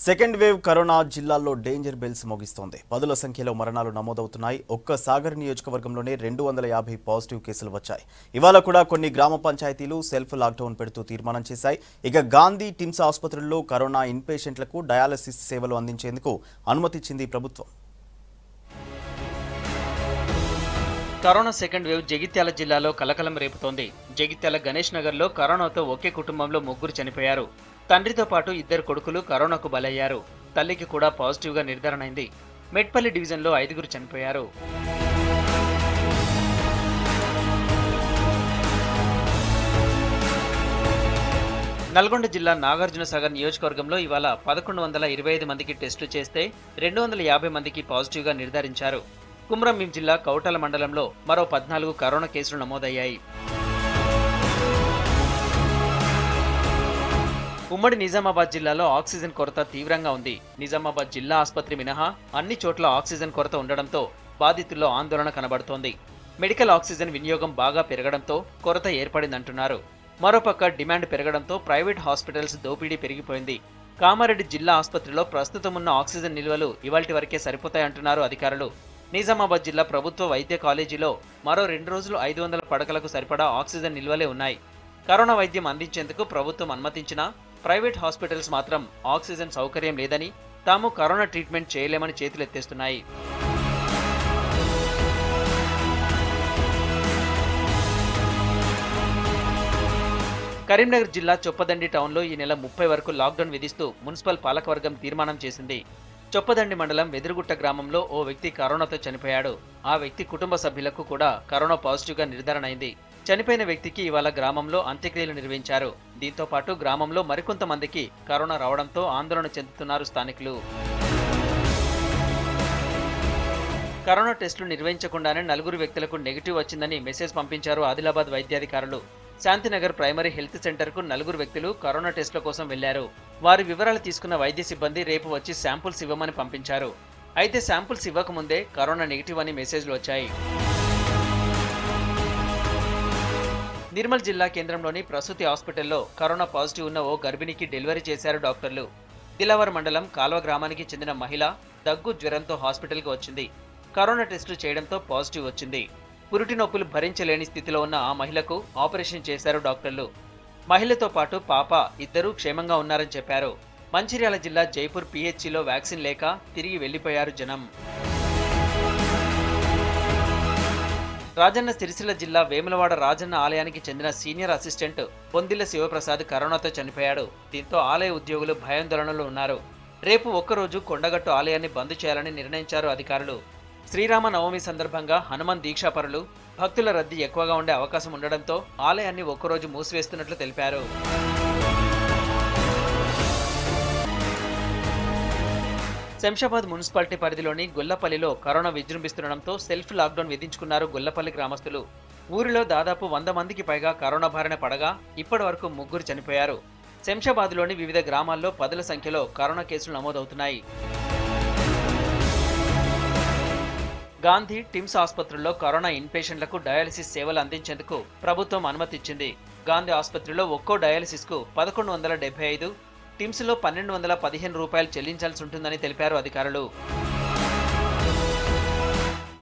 second wave corona జిల్లాల్లో danger bells మోగిస్తోంది పదుల సంఖ్యలో మరణాలు నమోదవుతున్నాయి ఒక్క సాగర్ నియోజకవర్గంలోనే రెండు వందల యాభై పాజిటివ్ కేసులు వచ్చాయి ఇవాళ కూడా కొన్ని గ్రామ పంచాయతీలు సెల్ఫ్ లాక్డౌన్ పెడుతూ తీర్మానం చేశాయి ఇక గాంధీ టిమ్స్ ఆసుపత్రుల్లో కరోనా ఇన్పేషెంట్లకు డయాలసిస్ సేవలు అందించేందుకు అనుమతిచ్చింది ప్రభుత్వం కరోనా సెకండ్ వేవ్ జగిత్యాల జిల్లాలో కలకలం రేపుతోంది జగిత్యాల గణేష్ నగర్లో కరోనాతో ఒకే కుటుంబంలో ముగ్గురు చనిపోయారు తండ్రితో పాటు ఇద్దరు కొడుకులు కరోనాకు బలయ్యారు తల్లికి కూడా పాజిటివ్గా నిర్ధారణ అయింది మెట్పల్లి డివిజన్లో ఐదుగురు చనిపోయారు నల్గొండ జిల్లా నాగార్జున సాగర్ నియోజకవర్గంలో ఇవాళ పదకొండు వందల ఇరవై ఐదు మందికి టెస్టులు చేస్తే రెండు వందల యాభై మందికి పాజిటివ్గా నిర్ధారించారు కుమ్రంభీం జిల్లా కౌటల మండలంలో మరో పద్నాలుగు కరోనా కేసులు నమోదయ్యాయి ఉమ్మడి నిజామాబాద్ జిల్లాలో ఆక్సిజన్ కొరత తీవ్రంగా ఉంది నిజామాబాద్ జిల్లా ఆసుపత్రి మినహా అన్ని చోట్ల ఆక్సిజన్ కొరత ఉండడంతో బాధితుల్లో ఆందోళన కనబడుతోంది మెడికల్ ఆక్సిజన్ వినియోగం బాగా పెరగడంతో కొరత ఏర్పడిందంటున్నారు మరోపక్క డిమాండ్ పెరగడంతో ప్రైవేట్ హాస్పిటల్స్ దోపిడీ పెరిగిపోయింది కామారెడ్డి జిల్లా ఆసుపత్రిలో ప్రస్తుతం ఉన్న ఆక్సిజన్ నిల్వలు ఇవాల్టి వరకే సరిపోతాయంటున్నారు అధికారులు నిజామాబాద్ జిల్లా ప్రభుత్వ వైద్య కాలేజీలో మరో రెండు రోజులు ఐదు వందల పడకలకు సరిపడా ఆక్సిజన్ నిల్వలే ఉన్నాయి కరోనా వైద్యం అందించేందుకు ప్రభుత్వం అనుమతించినా ప్రైవేట్ హాస్పిటల్స్ మాత్రం ఆక్సిజన్ సౌకర్యం లేదని తాము కరోనా ట్రీట్మెంట్ చేయలేమని చేతులెత్తేస్తున్నాయి కరీంనగర్ జిల్లా చొప్పదండి టౌన్లో ఈ నెల ముప్పై వరకు లాక్డౌన్ విధిస్తూ మున్సిపల్ పాలకవర్గం తీర్మానం చేసింది చొప్పదండి మండలం వెదురుగుట్ట గ్రామంలో ఓ వ్యక్తి కరోనాతో చనిపోయాడు ఆ వ్యక్తి కుటుంబ సభ్యులకు కూడా కరోనా పాజిటివ్గా నిర్ధారణ అయింది చనిపోయిన వ్యక్తికి ఇవాళ గ్రామంలో అంత్యక్రియలు నిర్వహించారు దీంతో పాటు గ్రామంలో మరికొంతమందికి కరోనా రావడంతో ఆందోళన చెందుతున్నారు స్థానికులు కరోనా టెస్టులు నిర్వహించకుండానే నలుగురు వ్యక్తులకు నెగిటివ్ వచ్చిందని మెసేజ్ పంపించారు ఆదిలాబాద్ వైద్యాధికారులు శాంతినగర్ ప్రైమరీ హెల్త్ సెంటర్కు నలుగురు వ్యక్తులు కరోనా టెస్టుల కోసం వెళ్లారు వారి వివరాలు తీసుకున్న వైద్య సిబ్బంది రేపు వచ్చి శాంపుల్స్ ఇవ్వమని పంపించారు అయితే శాంపుల్స్ ఇవ్వకముందే కరోనా నెగిటివ్ అని మెసేజ్లు వచ్చాయి నిర్మల్ జిల్లా కేంద్రంలోని ప్రసూతి హాస్పిటల్లో కరోనా పాజిటివ్ ఉన్న ఓ గర్భిణికి డెలివరీ చేశారు డాక్టర్లు దిలావర్ మండలం కాల్వ గ్రామానికి చెందిన మహిళ దగ్గు జ్వరంతో హాస్పిటల్కి వచ్చింది కరోనా టెస్టులు చేయడంతో పాజిటివ్ వచ్చింది పురిటి నొప్పులు భరించలేని స్థితిలో ఉన్న ఆ మహిళకు ఆపరేషన్ చేశారు డాక్టర్లు మహిళతో పాటు పాప ఇద్దరూ క్షేమంగా ఉన్నారని చెప్పారు మంచిర్యాల జిల్లా జైపూర్ పిహెచ్సిలో వ్యాక్సిన్ లేక తిరిగి వెళ్లిపోయారు జనం రాజన్న సిరిసిల్ల జిల్లా వేములవాడ రాజన్న ఆలయానికి చెందిన సీనియర్ అసిస్టెంట్ బొందిల్ల శివప్రసాద్ కరోనాతో చనిపోయాడు దీంతో ఆలయ ఉద్యోగులు భయాందోళనలో ఉన్నారు రేపు ఒక్కరోజు కొండగట్టు ఆలయాన్ని బంద్ చేయాలని నిర్ణయించారు అధికారులు శ్రీరామ నవమి సందర్భంగా హనుమాన్ దీక్షాపరులు భక్తుల రద్దీ ఎక్కువగా ఉండే అవకాశం ఉండడంతో ఆలయాన్ని ఒక్కరోజు మూసివేస్తున్నట్లు తెలిపారు శంషాబాద్ మున్సిపాలిటీ పరిధిలోని గొల్లపల్లిలో కరోనా విజృంభిస్తుండడంతో సెల్ఫ్ లాక్డౌన్ విధించుకున్నారు గొల్లపల్లి గ్రామస్తులు ఊరిలో దాదాపు వంద మందికి పైగా కరోనా బారిన పడగా ఇప్పటి వరకు ముగ్గురు చనిపోయారు శంషాబాద్లోని వివిధ గ్రామాల్లో పదుల సంఖ్యలో కరోనా కేసులు నమోదవుతున్నాయి గాంధీ టిమ్స్ ఆసుపత్రుల్లో కరోనా ఇన్పేషెంట్లకు డయాలసిస్ సేవలు అందించేందుకు ప్రభుత్వం అనుమతిచ్చింది గాంధీ ఆసుపత్రిలో ఒక్కో డయాలసిస్కు పదకొండు వందల డెబ్బై ఐదు టిమ్స్లో పన్నెండు వందల పదిహేను రూపాయలు చెల్లించాల్సి ఉంటుందని తెలిపారు అధికారులు